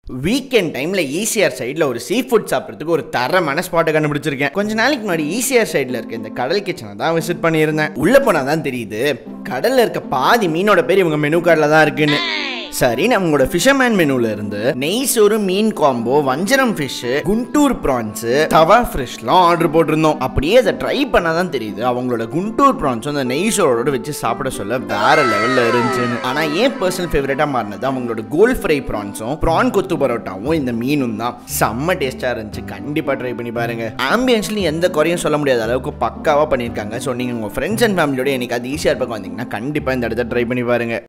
weekend டைம்ல ECR சைடில் ஒரு சீ ஃபுட் சாப்பிட்றதுக்கு ஒரு தரமான ஸ்பாட்டை கண்டுபிடிச்சிருக்கேன் கொஞ்ச நாளைக்கு முன்னாடி ஈசிஆர் சைடில் இருக்க இந்த கடல் கிச்சனை தான் விசிட் பண்ணியிருந்தேன் உள்ள போனால் தான் தெரியுது கடல்ல இருக்க பாதி மீனோட பேர் இவங்க மெனு கார்டில் தான் இருக்குன்னு சரி நம்மளோட ஃபிஷர்மேன் மெனுல இருந்து நெய் சோறு மீன் காம்போ வஞ்சரம் ஃபிஷ் குண்டூர் ப்ரான்ஸ் தவா ஃபிஷ்லாம் ஆர்டர் போட்டிருந்தோம் அப்படியே அதை ட்ரை பண்ணாதான் தெரியுது அவங்களோட குண்டூர் ப்ரான்ஸும் அந்த நெய் சோறோட வச்சு சாப்பிட சொல்ல வேற லெவல்ல இருந்துச்சுன்னு ஆனா ஏன் பர்சனல் ஃபேவரட்டா மாறினது அவங்களோட கோல் ஃப்ரை ப்ரான்ஸும் ப்ரான் கொத்து பரோட்டாவும் இந்த மீனும் தான் செம்ம டேஸ்டா இருந்துச்சு கண்டிப்பா ட்ரை பண்ணி பாருங்க ஆம்பியன்ஸ்லயும் எந்த குறையும் சொல்ல முடியாத அளவுக்கு பக்காவா பண்ணியிருக்காங்க ஸோ நீங்க உங்க ஃப்ரெண்ட்ஸ் அண்ட் ஃபேமிலியோட எனக்கு அது ஈஸியாக பக்கம் வந்தீங்கன்னா கண்டிப்பா இந்த இடத்த ட்ரை பண்ணி பாருங்க